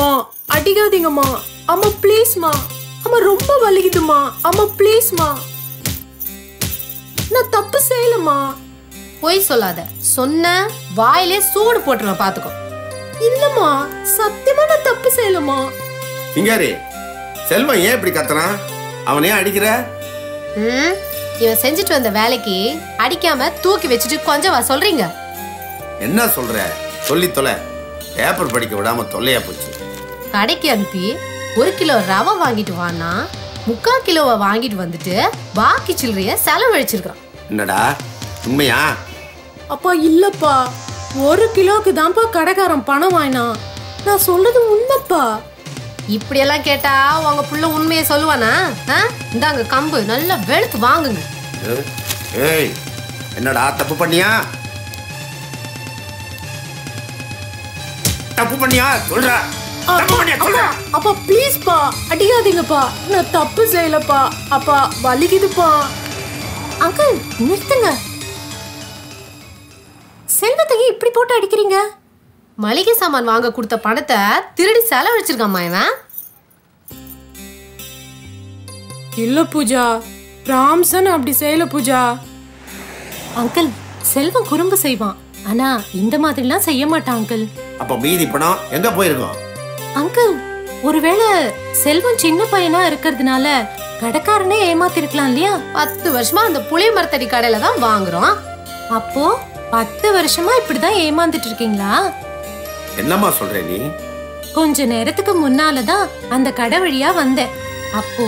மா அடிக்காதீங்கம்மா அம்மா ப்ளீஸ்மா அம்மா ரொம்ப வலிக்குதுமா அம்மா ப்ளீஸ்மா நான் தப்பு செய்யலம்மா பொய் சொல்லாத சொன்ன வாயிலே சூடு போட்டுருவேன் பாத்துக்கோ இல்லம்மா சத்தியமா நான் தப்பு செய்யலம்மா சிங்காரி செல்வம் ஏன் இப்படி கத்துறான் அவன் ஏன் அடிக்கிற ம் இவன் செஞ்சுட்டு வந்த வேலைக்கு அடிக்காம தூக்கி வச்சுட்டு கொஞ்சம் வா சொல்றீங்க என்ன சொல்ற சொல்லி தொலை பேப்பர் படிக்க விடாம தொல்லையா போச்சு கடைக்கு அனுப்பி ஒரு கிலோ ரவை வாங்கிட்டு வான்னா முக்கால் கிலோவை வாங்கிட்டு வந்துட்டு பாக்கி சில்லறைய செலவழிச்சிருக்கான் என்னடா உண்மையா அப்பா இல்லப்பா ஒரு கிலோக்கு தான்ப்பா கடைக்காரன் பணம் வாங்கினான் நான் சொல்றது உண்மைப்பா இப்படியெல்லாம் கேட்டா உங்க புள்ள உண்மையை சொல்லுவானா ஆ? இந்தாங்க கம்பு நல்லா வெளுத்து வாங்குங்க ஏ- ஏய் என்னடா தப்பு பண்ணியா தப்பு பண்ணியா சொல்றா தப்பு பண்ணியா சொல்றா அப்பா ப்ளீஸ்ப்பா அடிக்காதீங்கப்பா நான் தப்பு செய்யலப்பா அப்பா வலிக்குதுப்பா அங்கிள் நிறுத்துங்க செல்வத்தையும் இப்படி போட்டு அடிக்கிறீங்க மளிகை சாமான் வாங்க கொடுத்த பணத்தை திருடி செலவழிச்சிருக்காமா இவன் இல்ல பூஜா ராம்சன் அப்படி செய்யல பூஜா அங்கிள் செல்வம் குறும்பு செய்வான் ஆனா இந்த மாதிரிலாம் செய்ய மாட்டான் அங்கிள் அப்ப மீதி பணம் எங்க போயிருக்கோம் அங்கிள் ஒருவேளை செல்வம் சின்ன பையனா இருக்கிறதுனால கடைக்காரனே ஏமாத்திருக்கலாம் இல்லையா பத்து வருஷமா அந்த புளிய மரத்தடி கடையில தான் வாங்குறோம் அப்போ பத்து வருஷமா இப்படிதான் ஏமாந்துட்டு இருக்கீங்களா என்னம்மா சொல்ற நீ கொஞ்ச நேரத்துக்கு முன்னாலதான் அந்த கடை வழியா வந்தேன் அப்போ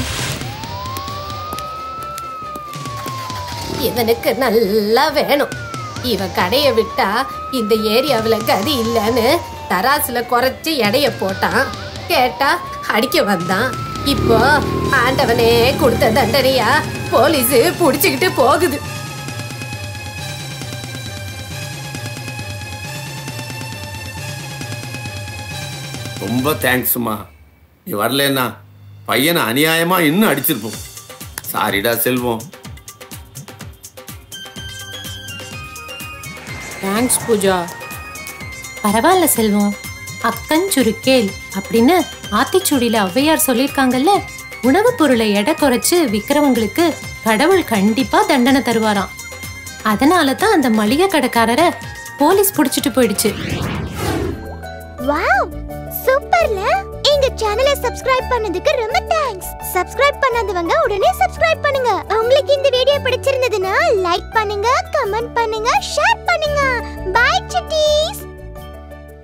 இவனுக்கு நல்லா வேணும் இவன் கடைய விட்டா இந்த ஏரியாவுல கதி இல்லைன்னு தராசுல குறைச்சு எடைய போட்டான் கேட்டா அடிக்க வந்தான் இப்போ ஆண்டவனே கொடுத்த தண்டனையா போலீஸ் புடிச்சுக்கிட்டு போகுது ரொம்ப தேங்க்ஸ்மா நீ வரலன்னா பையனை அநியாயமா இன்னும் அடிச்சிருப்போம் சாரிடா செல்வம் தேங்க்ஸ் பூஜா பரவாயில்ல செல்வம் அக்கன் சுருக்கேல் அப்படின்னு ஆத்திச்சூடியில ஔவையார் சொல்லியிருக்காங்கல்ல உணவுப் பொருளை எடை குறைச்சு விக்கிறவங்களுக்கு கடவுள் கண்டிப்பா தண்டனை தருவாராம் அதனால தான் அந்த மளிகை கடைக்காரரை போலீஸ் புடிச்சிட்டு போயிடுச்சு வாவ் சூப்பர்ல எங்க சேனலை சப்ஸ்கிரைப் பண்ணதுக்கு ரொம்ப தேங்க்ஸ் சப்ஸ்கிரைப் பண்ணாதவங்க உடனே சப்ஸ்கிரைப் பண்ணுங்க உங்களுக்கு இந்த வீடியோ பிடிச்சிருந்ததுன்னா லைக் பண்ணுங்க கமெண்ட் பண்ணுங்க ஷேர் பண்ணுங்க பை சிட்டீஸ்